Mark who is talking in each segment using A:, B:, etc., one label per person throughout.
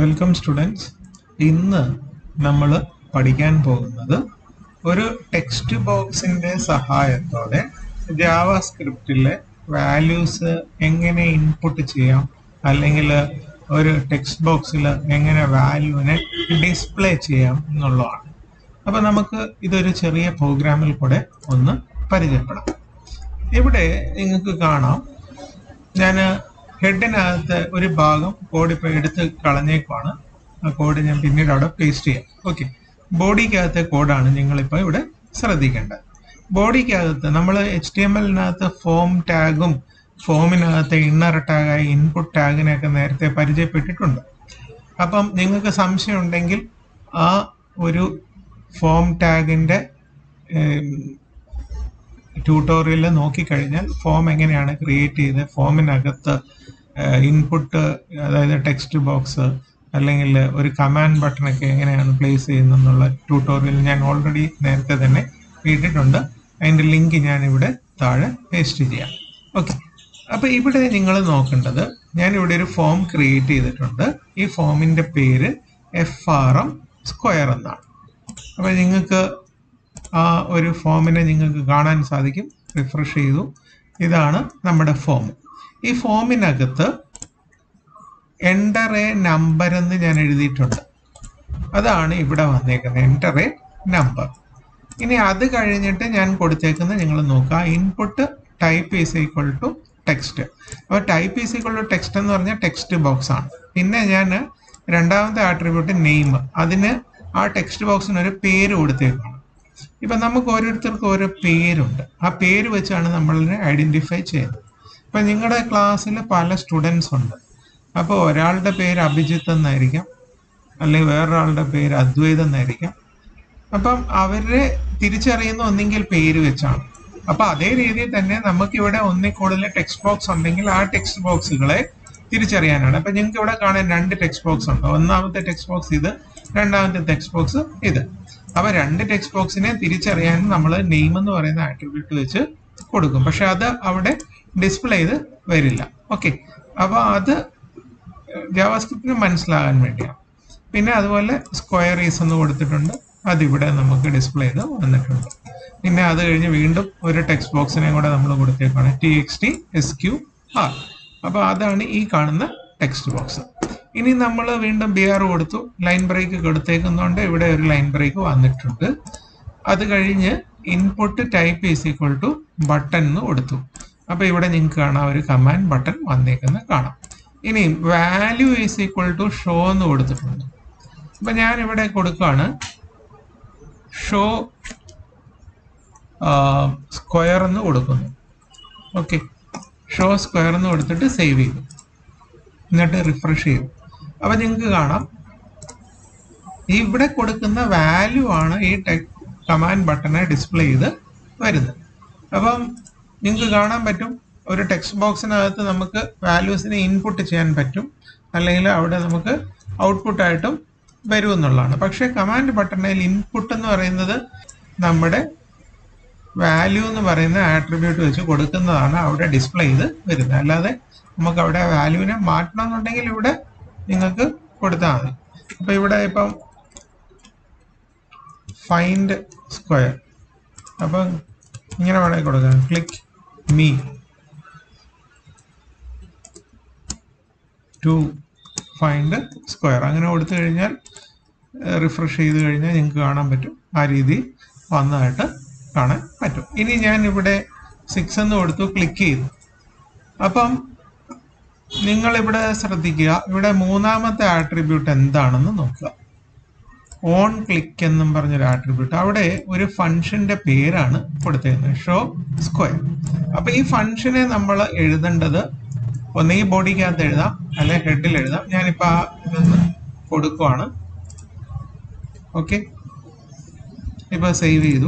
A: welcome students ഇന്ന് നമ്മൾ പഠിക്കാൻ പോകുന്നത് ഒരു ടെക്സ്റ്റ് ബോക്സിന്റെ സഹായത്തോടെ ജാവ സ്ക്രിപ്റ്റിലെ വാല്യൂസ് എങ്ങനെ ഇൻപുട്ട് ചെയ്യാം അല്ലെങ്കിൽ ഒരു ടെക്സ്റ്റ് ബോക്സിൽ എങ്ങനെ വാല്യൂവിനെ ഡിസ്പ്ലേ ചെയ്യാം എന്നുള്ളതാണ് അപ്പൊ നമുക്ക് ഇതൊരു ചെറിയ പ്രോഗ്രാമിൽ കൂടെ ഒന്ന് പരിചയപ്പെടാം ഇവിടെ നിങ്ങൾക്ക് കാണാം ഞാൻ ഹെഡിനകത്ത് ഒരു ഭാഗം കോഡ് ഇപ്പോൾ എടുത്ത് കളഞ്ഞേക്കുവാണ് ആ കോഡ് ഞാൻ പിന്നീട് അവിടെ പേസ്റ്റ് ചെയ്യാം ഓക്കെ ബോഡിക്കകത്തെ കോഡാണ് നിങ്ങളിപ്പോൾ ഇവിടെ ശ്രദ്ധിക്കേണ്ടത് ബോഡിക്കകത്ത് നമ്മൾ എച്ച് ടി എം എല്ലിനകത്ത് ഫോം ടാഗും ഫോമിനകത്ത് ഇന്നർ ടാഗായ ഇൻപുട്ട് ടാഗിനെയൊക്കെ നേരത്തെ പരിചയപ്പെട്ടിട്ടുണ്ട് അപ്പം നിങ്ങൾക്ക് സംശയം ഉണ്ടെങ്കിൽ ആ ഒരു ഫോം ടാഗിൻ്റെ ട്യൂട്ടോറിയൽ നോക്കിക്കഴിഞ്ഞാൽ ഫോം എങ്ങനെയാണ് ക്രിയേറ്റ് ചെയ്ത് ഫോമിനകത്ത് ഇൻപുട്ട് അതായത് ടെക്സ്റ്റ് ബോക്സ് അല്ലെങ്കിൽ ഒരു കമാൻഡ് ബട്ടണൊക്കെ എങ്ങനെയാണ് പ്ലേസ് ചെയ്യുന്നതെന്നുള്ള ട്യൂട്ടോറിയൽ ഞാൻ ഓൾറെഡി നേരത്തെ തന്നെ ഇട്ടിട്ടുണ്ട് അതിൻ്റെ ലിങ്ക് ഞാൻ ഇവിടെ താഴെ പേസ്റ്റ് ചെയ്യാം ഓക്കെ അപ്പോൾ ഇവിടെ നിങ്ങൾ നോക്കേണ്ടത് ഞാൻ ഇവിടെ ഒരു ഫോം ക്രിയേറ്റ് ചെയ്തിട്ടുണ്ട് ഈ ഫോമിൻ്റെ പേര് എഫ് ആർ എം സ്ക്വയർ എന്നാണ് അപ്പോൾ നിങ്ങൾക്ക് ആ ഒരു ഫോമിനെ നിങ്ങൾക്ക് കാണാൻ സാധിക്കും റിഫ്രഷ് ചെയ്തു ഇതാണ് നമ്മുടെ ഫോം ഈ ഫോമിനകത്ത് എൻ്റർ എ നമ്പർ എന്ന് ഞാൻ എഴുതിയിട്ടുണ്ട് അതാണ് ഇവിടെ വന്നേക്കുന്നത് എൻ്റർ എ നമ്പർ ഇനി അത് കഴിഞ്ഞിട്ട് ഞാൻ കൊടുത്തേക്കുന്നത് നിങ്ങൾ നോക്കുക input type is equal to text അപ്പോൾ type is equal to text എന്ന് പറഞ്ഞാൽ ടെക്സ്റ്റ് ബോക്സ് ആണ് പിന്നെ ഞാൻ രണ്ടാമത്തെ ആട്രിബ്യൂട്ട് നെയിം അതിന് ആ ടെക്സ്റ്റ് ബോക്സിന് ഒരു പേര് കൊടുത്തേക്കാണ് ഇപ്പം നമുക്ക് ഓരോരുത്തർക്കും ഓരോ പേരുണ്ട് ആ പേര് വെച്ചാണ് നമ്മളിനെ ഐഡൻറ്റിഫൈ ചെയ്യുന്നത് ഇപ്പം നിങ്ങളുടെ ക്ലാസ്സിൽ പല സ്റ്റുഡൻസ് ഉണ്ട് അപ്പോൾ ഒരാളുടെ പേര് അഭിജിത്ത് എന്നായിരിക്കാം അല്ലെങ്കിൽ വേറൊരാളുടെ പേര് അദ്വൈത് എന്നായിരിക്കാം അപ്പം അവരെ തിരിച്ചറിയുന്ന ഒന്നെങ്കിൽ പേര് വെച്ചാണ് അപ്പൊ അതേ രീതിയിൽ തന്നെ നമുക്ക് ഇവിടെ ഒന്നിൽ കൂടുതൽ ടെക്സ്റ്റ് ബോക്സ് ഉണ്ടെങ്കിൽ ആ ടെക്സ്റ്റ് ബോക്സുകളെ തിരിച്ചറിയാനാണ് അപ്പൊ നിങ്ങൾക്ക് ഇവിടെ കാണാൻ രണ്ട് ടെക്സ്റ്റ് ബോക്സ് ഉണ്ട് ഒന്നാമത്തെ ടെക്സ്റ്റ് ബോക്സ് ഇത് രണ്ടാമത്തെ ടെക്സ്റ്റ് ബോക്സ് ഇത് അപ്പൊ രണ്ട് ടെക്സ്റ്റ് ബോക്സിനെ തിരിച്ചറിയാൻ നമ്മൾ നെയിം എന്ന് പറയുന്ന ആട്രിബ്യൂട്ട് വെച്ച് കൊടുക്കും പക്ഷെ അത് അവിടെ ഡിസ്പ്ലേ ചെയ്ത് വരില്ല ഓക്കെ അപ്പൊ അത് ജാവാസ്ക്രിപ്റ്റിന് മനസ്സിലാകാൻ വേണ്ടിയാണ് പിന്നെ അതുപോലെ സ്ക്വയർ ഈസ് എന്ന് കൊടുത്തിട്ടുണ്ട് അതിവിടെ നമുക്ക് ഡിസ്പ്ലേ ചെയ്ത് വന്നിട്ടുണ്ട് പിന്നെ അത് കഴിഞ്ഞ് വീണ്ടും ഒരു ടെക്സ്റ്റ് ബോക്സിനെ കൂടെ നമ്മൾ കൊടുത്തേക്കാണ് T X T S Q R അപ്പോൾ അതാണ് ഈ കാണുന്ന ടെക്സ്റ്റ് ബോക്സ് ഇനി നമ്മൾ വീണ്ടും ബി ആർ കൊടുത്തു ലൈൻ ബ്രേക്ക് കൊടുത്തേക്കുന്നതുകൊണ്ട് ഇവിടെ ഒരു ലൈൻ ബ്രേക്ക് വന്നിട്ടുണ്ട് അത് കഴിഞ്ഞ് input type is equal to button എന്ന് കൊടുത്തു അപ്പോൾ ഇവിടെ നിങ്ങൾക്ക് കാണാം ഒരു കമാൻഡ് ബട്ടൺ വന്നേക്കുന്നത് കാണാം ഇനി value is equal to show എന്ന് കൊടുത്തിട്ടുണ്ട് അപ്പം ഞാൻ ഇവിടെ കൊടുക്കുകയാണ് ഷോ സ്ക്വയർ എന്ന് കൊടുക്കുന്നു ഓക്കെ ഷോ സ്ക്വയർ എന്ന് കൊടുത്തിട്ട് സേവ് ചെയ്തു എന്നിട്ട് റിഫ്രഷ് ചെയ്തു അപ്പം നിങ്ങൾക്ക് കാണാം ഇവിടെ കൊടുക്കുന്ന വാല്യൂ ആണ് ഈ ടെക് കമാൻഡ് ബട്ടനെ ഡിസ്പ്ലേ ചെയ്ത് വരുന്നത് അപ്പം നിങ്ങൾക്ക് കാണാൻ പറ്റും ഒരു ടെക്സ്റ്റ് ബോക്സിനകത്ത് നമുക്ക് വാല്യൂസിനെ ഇൻപുട്ട് ചെയ്യാൻ പറ്റും അല്ലെങ്കിൽ അവിടെ നമുക്ക് ഔട്ട്പുട്ടായിട്ടും വരും എന്നുള്ളതാണ് പക്ഷേ കമാൻഡ് ബട്ടണിൽ ഇൻപുട്ട് എന്ന് പറയുന്നത് നമ്മുടെ വാല്യൂ എന്ന് പറയുന്ന ആട്രിബ്യൂട്ട് വെച്ച് കൊടുക്കുന്നതാണ് അവിടെ ഡിസ്പ്ലേ ചെയ്ത് വരുന്നത് അല്ലാതെ നമുക്ക് അവിടെ വാല്യൂവിനെ മാറ്റണം എന്നുണ്ടെങ്കിൽ ഇവിടെ നിങ്ങൾക്ക് കൊടുത്താൽ മതി അപ്പോൾ ഇവിടെ ഇപ്പം ഫൈൻഡ് സ്ക്വയർ അപ്പം ഇങ്ങനെ വേണമെങ്കിൽ കൊടുക്കാം click me to find square അങ്ങനെ കൊടുത്തു കഴിഞ്ഞാൽ റിഫ്രഷ് ചെയ്ത് കഴിഞ്ഞാൽ നിങ്ങൾക്ക് കാണാൻ പറ്റും ആ രീതി വന്നതായിട്ട് കാണാൻ പറ്റും ഇനി ഞാൻ ഇവിടെ സിക്സ് എന്ന് കൊടുത്തു ക്ലിക്ക് ചെയ്തു അപ്പം നിങ്ങൾ ഇവിടെ ശ്രദ്ധിക്കുക ഇവിടെ മൂന്നാമത്തെ ആട്രിബ്യൂട്ട് എന്താണെന്ന് നോക്കുക ഓൺ ക്ലിക്ക് എന്നും പറഞ്ഞൊരു ആട്രിബ്യൂട്ട് അവിടെ ഒരു ഫംഗ്ഷന്റെ പേരാണ് കൊടുത്തേക്കുന്നത് ഷോ സ്ക്വയർ അപ്പൊ ഈ ഫംഗ്ഷനെ നമ്മൾ എഴുതേണ്ടത് ഒന്നെങ്കിൽ ബോഡിക്കകത്ത് എഴുതാം അല്ലെ ഹെഡിൽ എഴുതാം ഞാനിപ്പോൾ ആ ഇതൊന്ന് കൊടുക്കുവാണ് ഓക്കെ ഇപ്പോൾ സേവ് ചെയ്തു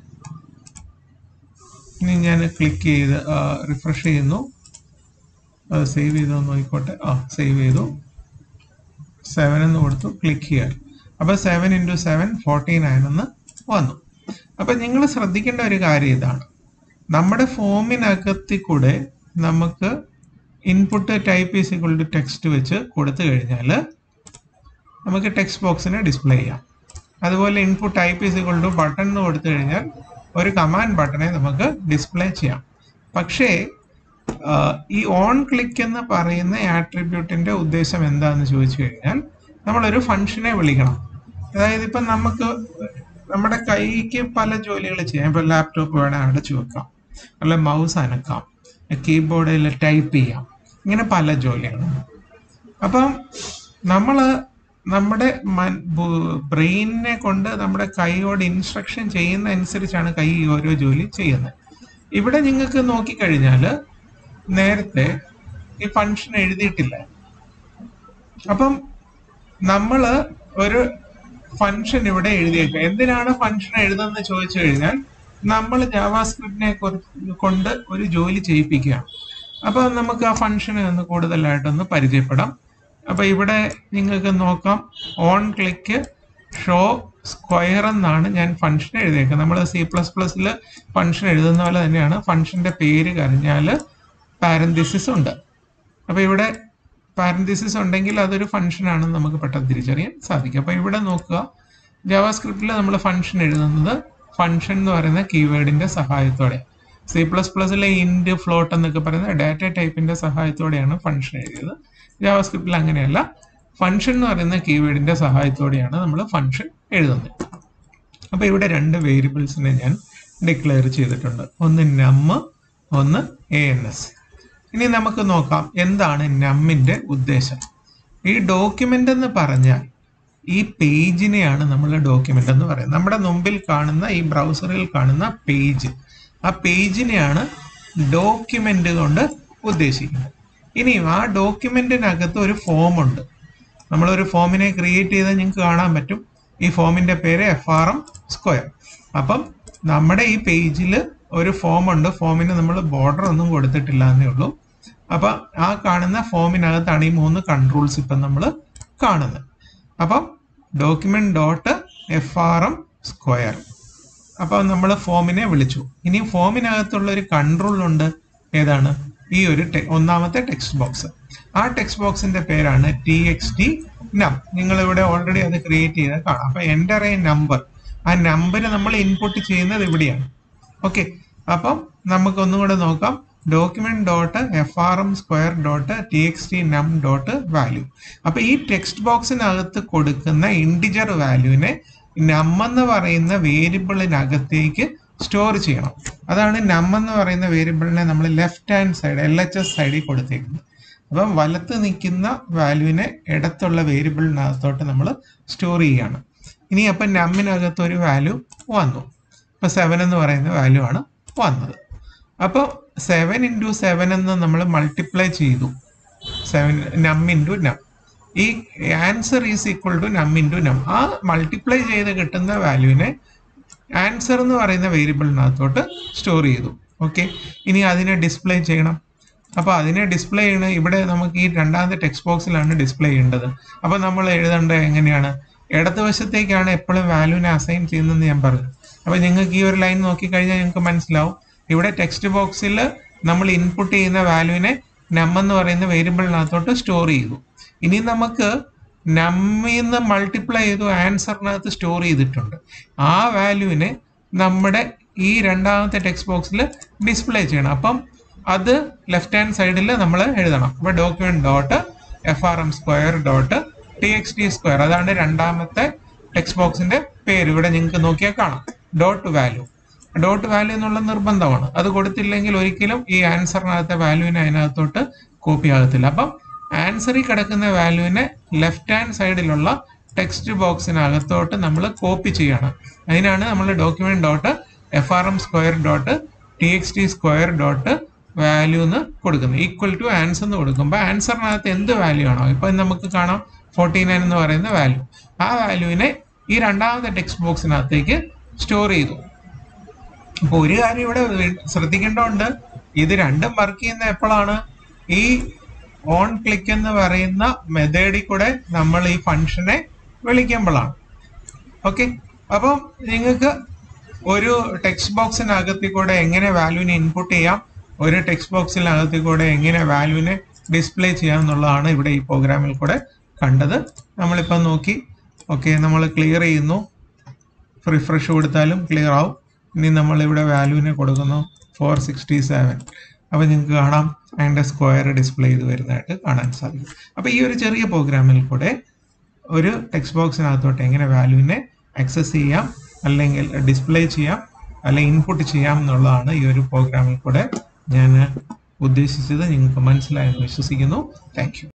A: ഇനി ഞാൻ ക്ലിക്ക് ചെയ്ത് റിഫ്രഷ് ചെയ്യുന്നു അത് സേവ് ചെയ്തോ നോക്കിക്കോട്ടെ ആ സേവ് ചെയ്തു സെവൻ എന്ന് കൊടുത്തു ക്ലിക്ക് ചെയ്യാൻ അപ്പോൾ seven into seven forty nine എന്ന് വന്നു അപ്പം നിങ്ങൾ ശ്രദ്ധിക്കേണ്ട ഒരു കാര്യം ഇതാണ് നമ്മുടെ ഫോമിനകത്തിൽ കൂടെ നമുക്ക് input type is equal to text വെച്ച് കൊടുത്തു കഴിഞ്ഞാൽ നമുക്ക് ടെക്സ്റ്റ് ബോക്സിനെ ഡിസ്പ്ലേ ചെയ്യാം അതുപോലെ input type is equal to button എന്ന് കൊടുത്തു കഴിഞ്ഞാൽ ഒരു കമാൻഡ് ബട്ടണെ നമുക്ക് ഡിസ്പ്ലേ ചെയ്യാം പക്ഷേ ആഹ് ഈ ഓൺ ക്ലിക്ക് എന്ന് പറയുന്ന ആട്രിബ്യൂട്ടിന്റെ ഉദ്ദേശം എന്താണെന്ന് ചോദിച്ചു കഴിഞ്ഞാൽ നമ്മളൊരു ഫംഗ്ഷനെ വിളിക്കണം അതായത് ഇപ്പം നമുക്ക് നമ്മുടെ കൈക്ക് പല ജോലികൾ ചെയ്യാം ഇപ്പം ലാപ്ടോപ്പ് വേണേൽ അടച്ചു വെക്കാം അല്ല മൗസ് അനക്കാം കീബോർഡിൽ ടൈപ്പ് ചെയ്യാം ഇങ്ങനെ പല ജോലികളുണ്ട് അപ്പം നമ്മൾ നമ്മുടെ ബ്രെയിനിനെ കൊണ്ട് നമ്മുടെ കൈയോട് ഇൻസ്ട്രക്ഷൻ ചെയ്യുന്ന അനുസരിച്ചാണ് കൈ ഈ ഓരോ ജോലി ചെയ്യുന്നത് ഇവിടെ നിങ്ങൾക്ക് നോക്കിക്കഴിഞ്ഞാൽ നേരത്തെ ഈ ഫംഗ്ഷൻ എഴുതിയിട്ടില്ല അപ്പം നമ്മൾ ഒരു ഫംഗ്ഷൻ ഇവിടെ എഴുതിയേക്കുക എന്തിനാണ് ഫംഗ്ഷൻ എഴുതുന്നത് ചോദിച്ചു കഴിഞ്ഞാൽ നമ്മൾ ജാവാസ്ക്രിപ്റ്റിനെ കൊണ്ട് ഒരു ജോലി ചെയ്യിപ്പിക്കുകയാണ് അപ്പൊ നമുക്ക് ആ ഫംഗ്ഷനെ ഒന്ന് കൂടുതലായിട്ടൊന്ന് പരിചയപ്പെടാം അപ്പൊ ഇവിടെ നിങ്ങൾക്ക് നോക്കാം ഓൺ ക്ലിക്ക് ഷോ സ്ക്വയർ എന്നാണ് ഞാൻ ഫംഗ്ഷൻ എഴുതിയേക്കുന്നത് നമ്മൾ സി പ്ലസ് പ്ലസിൽ ഫംഗ്ഷൻ എഴുതുന്ന പോലെ തന്നെയാണ് ഫംഗ്ഷന്റെ പേര് കഴിഞ്ഞാൽ പാരന്തിസിസ് ഉണ്ട് അപ്പൊ ഇവിടെ പാരന്തിസിസ് ഉണ്ടെങ്കിൽ അതൊരു ഫംഗ്ഷൻ ആണെന്ന് നമുക്ക് പെട്ടെന്ന് തിരിച്ചറിയാൻ സാധിക്കും അപ്പൊ ഇവിടെ നോക്കുക ജാവാസ്ക്രിപ്റ്റിൽ നമ്മൾ ഫംഗ്ഷൻ എഴുതുന്നത് ഫംഗ്ഷൻ എന്ന് പറയുന്ന കീവേഡിന്റെ സഹായത്തോടെ സി പ്ലസ് പ്ലസിലെ ഇൻഡ് ഫ്ലോട്ട് എന്നൊക്കെ പറയുന്ന ഡാറ്റ ടൈപ്പിന്റെ സഹായത്തോടെയാണ് ഫംഗ്ഷൻ എഴുതിയത് ജാവാസ്ക്രിപ്റ്റിൽ അങ്ങനെയല്ല ഫംഗ്ഷൻ എന്ന് പറയുന്ന കീവേഡിന്റെ സഹായത്തോടെയാണ് നമ്മൾ ഫംഗ്ഷൻ എഴുതുന്നത് അപ്പൊ ഇവിടെ രണ്ട് വേരിയബിൾസിനെ ഞാൻ ഡിക്ലെയർ ചെയ്തിട്ടുണ്ട് ഒന്ന് നമ്മ് ഒന്ന് എ എൻ എസ് ഇനി നമുക്ക് നോക്കാം എന്താണ് നമ്മിന്റെ ഉദ്ദേശം ഈ ഡോക്യുമെന്റ് എന്ന് പറഞ്ഞാൽ ഈ പേജിനെയാണ് നമ്മൾ ഡോക്യുമെന്റ് എന്ന് പറയുന്നത് നമ്മുടെ മുമ്പിൽ കാണുന്ന ഈ ബ്രൗസറിൽ കാണുന്ന പേജ് ആ പേജിനെയാണ് ഡോക്യുമെന്റ് കൊണ്ട് ഉദ്ദേശിക്കുന്നത് ഇനിയും ആ ഡോക്യുമെന്റിനകത്ത് ഒരു ഫോം ഉണ്ട് നമ്മളൊരു ഫോമിനെ ക്രിയേറ്റ് ചെയ്താൽ നിങ്ങൾക്ക് കാണാൻ പറ്റും ഈ ഫോമിന്റെ പേര് എഫ് ആർ എം സ്ക്വയർ അപ്പം നമ്മുടെ ഈ പേജിൽ ഒരു ഫോം ഉണ്ട് ഫോമിന് നമ്മൾ ബോർഡർ ഒന്നും കൊടുത്തിട്ടില്ല എന്നേ ഉള്ളൂ അപ്പൊ ആ കാണുന്ന ഫോമിനകത്താണ് ഈ മൂന്ന് കൺട്രോൾസ് ഇപ്പം നമ്മൾ കാണുന്നത് അപ്പം document dot F R M square അപ്പൊ നമ്മൾ ഫോമിനെ വിളിച്ചു ഇനി ഫോമിനകത്തുള്ള ഒരു കൺട്രോൾ ഉണ്ട് ഏതാണ് ഈ ഒരു ടെ- ഒന്നാമത്തെ ടെക്സ്റ്റ് ബോക്സ് ആ ടെക്സ്റ്റ് ബോക്സിന്റെ പേരാണ് ടി എക്സ് ടി നം നിങ്ങൾ ഇവിടെ ഓൾറെഡി അത് ക്രിയേറ്റ് ചെയ്ത് കാണാം അപ്പൊ എൻ്റർ എ നമ്പർ ആ നമ്പർ നമ്മൾ ഇൻപുട്ട് ചെയ്യുന്നത് ഇവിടെയാണ് ഓക്കെ അപ്പം നമുക്ക് ഒന്നും കൂടെ നോക്കാം document dot F R M square dot T X T num dot value അപ്പൊ ഈ ടെക്സ്റ്റ് ബോക്സിനകത്ത് കൊടുക്കുന്ന ഇൻഡിജർ വാല്യൂവിനെ നം എന്ന് പറയുന്ന വേരിയബിളിനകത്തേക്ക് സ്റ്റോർ ചെയ്യണം അതാണ് നം എന്ന് പറയുന്ന വേരിയബിളിനെ നമ്മൾ left hand side L H S സൈഡിൽ കൊടുത്തേക്കുന്നത് അപ്പം വലത്ത് നിൽക്കുന്ന വാല്യൂവിനെ ഇടത്തുള്ള വേരിയബിളിനകത്തോട്ട് നമ്മൾ സ്റ്റോർ ചെയ്യുകയാണ് ഇനി അപ്പം നമ്മിനകത്ത് ഒരു വാല്യൂ വന്നു ഇപ്പൊ സെവൻ എന്ന് പറയുന്ന വാല്യൂ ആണ് വന്നത് അപ്പോൾ സെവൻ ഇൻറ്റു സെവൻ എന്ന് നമ്മൾ മൾട്ടിപ്ലൈ ചെയ്തു സെവൻ നം ഇൻറ്റു നം ഈ answer is equal to num into num ആ മൾട്ടിപ്ലൈ ചെയ്ത് കിട്ടുന്ന വാല്യൂവിനെ ആൻസർ എന്ന് പറയുന്ന വേരിയബിളിനകത്തോട്ട് സ്റ്റോർ ചെയ്തു ഓക്കെ ഇനി അതിനെ ഡിസ്പ്ലേ ചെയ്യണം അപ്പോൾ അതിനെ ഡിസ്പ്ലേ ചെയ്യണ ഇവിടെ നമുക്ക് ഈ രണ്ടാമത്തെ ടെക്സ്റ്റ് ബോക്സിലാണ് ഡിസ്പ്ലേ ചെയ്യേണ്ടത് അപ്പോൾ നമ്മൾ എഴുതേണ്ടത് എങ്ങനെയാണ് ഇടതുവശത്തേക്കാണ് എപ്പോഴും വാല്യൂവിനെ അസൈൻ ചെയ്യുന്നതെന്ന് ഞാൻ പറഞ്ഞു അപ്പോൾ നിങ്ങൾക്ക് ഈ ഒരു ലൈൻ നോക്കിക്കഴിഞ്ഞാൽ നിങ്ങൾക്ക് മനസ്സിലാവും ഇവിടെ ടെക്സ്റ്റ് ബോക്സിൽ നമ്മൾ ഇൻപുട്ട് ചെയ്യുന്ന വാല്യൂവിനെ നം എന്ന് പറയുന്ന വേരിയബിളിനകത്തോട്ട് സ്റ്റോർ ചെയ്തു ഇനി നമുക്ക് നമ്മിന്ന് മൾട്ടിപ്ലൈ ചെയ്തു ആൻസറിനകത്ത് സ്റ്റോർ ചെയ്തിട്ടുണ്ട് ആ വാല്യൂവിനെ നമ്മുടെ ഈ രണ്ടാമത്തെ ടെക്സ്റ്റ് ബോക്സിൽ ഡിസ്പ്ലേ ചെയ്യണം അപ്പം അത് ലെഫ്റ്റ് ഹാൻഡ് സൈഡിൽ നമ്മൾ എഴുതണം അപ്പൊ document dot F R M square dot T X T square അതാണ് രണ്ടാമത്തെ ടെക്സ്റ്റ് ബോക്സിന്റെ പേര് ഇവിടെ നിങ്ങൾക്ക് നോക്കിയാൽ കാണാം ഡോട്ട് വാല്യൂ ഡോട്ട് വാല്യൂ എന്നുള്ള നിർബന്ധമാണ് അത് കൊടുത്തില്ലെങ്കിൽ ഒരിക്കലും ഈ ആൻസറിനകത്തെ വാല്യൂവിനെ അതിനകത്തോട്ട് കോപ്പി ആകത്തില്ല അപ്പം ആൻസറിൽ കിടക്കുന്ന വാല്യൂവിനെ ലെഫ്റ്റ് ഹാൻഡ് സൈഡിലുള്ള ടെക്സ്റ്റ് ബോക്സിനകത്തോട്ട് നമ്മൾ കോപ്പി ചെയ്യണം അതിനാണ് നമ്മൾ document dot F R M square dot T X T square dot value എന്ന് കൊടുക്കുന്നത് ഈക്വൽ ടു ആൻസർ എന്ന് കൊടുക്കുമ്പോൾ ആൻസറിനകത്ത് എന്ത് വാല്യൂ ആണോ ഇപ്പൊ നമുക്ക് കാണാം ഫോർട്ടി നയൻ എന്ന് പറയുന്ന വാല്യൂ ആ വാല്യൂവിനെ ഈ രണ്ടാമത്തെ ടെക്സ്റ്റ് ബോക്സിനകത്തേക്ക് സ്റ്റോർ ചെയ്തു അപ്പൊ ഒരു കാര്യം ഇവിടെ വേ- ശ്രദ്ധിക്കേണ്ടതുണ്ട് ഇത് രണ്ടും വർക്ക് ചെയ്യുന്ന എപ്പോഴാണ് ഈ ഓൺ ക്ലിക്ക് എന്ന് പറയുന്ന മെത്തേഡിൽ കൂടെ നമ്മൾ ഈ ഫംഗ്ഷനെ വിളിക്കുമ്പോഴാണ് ഓക്കെ അപ്പം നിങ്ങൾക്ക് ഒരു ടെക്സ്റ്റ് ബോക്സിനകത്തിൽ കൂടെ എങ്ങനെ വാല്യൂവിനെ ഇൻപുട്ട് ചെയ്യാം ഒരു ടെക്സ്റ്റ് ബോക്സിനകത്തിൽ കൂടെ എങ്ങനെ വാല്യൂവിനെ ഡിസ്പ്ലേ ചെയ്യാം എന്നുള്ളതാണ് ഇവിടെ ഈ പ്രോഗ്രാമിൽ കൂടെ കണ്ടത് നമ്മളിപ്പം നോക്കി ഓക്കെ നമ്മൾ ക്ലിയർ ചെയ്യുന്നു റിഫ്രഷ് കൊടുത്താലും ക്ലിയർ ആവും ഇനി നമ്മൾ ഇവിടെ വാല്യൂവിനെ കൊടുക്കുന്നു ഫോർ സിക്സ്റ്റി സെവൻ അപ്പോൾ നിങ്ങൾക്ക് കാണാം അതിൻ്റെ സ്ക്വയർ ഡിസ്പ്ലേ ചെയ്ത് വരുന്നതായിട്ട് കാണാൻ സാധിക്കും അപ്പോൾ ഈ ഒരു ചെറിയ പ്രോഗ്രാമിൽ കൂടെ ഒരു ടെക്സ്റ്റ് ബോക്സിനകത്തോട്ട് എങ്ങനെ വാല്യൂവിനെ ആക്സസ് ചെയ്യാം അല്ലെങ്കിൽ ഡിസ്പ്ലേ ചെയ്യാം അല്ലെങ്കിൽ ഇൻപുട്ട് ചെയ്യാം എന്നുള്ളതാണ് ഈ ഒരു പ്രോഗ്രാമിൽ കൂടെ ഞാൻ ഉദ്ദേശിച്ചത് നിങ്ങൾക്ക് മനസ്സിലായെന്ന് വിശ്വസിക്കുന്നു താങ്ക്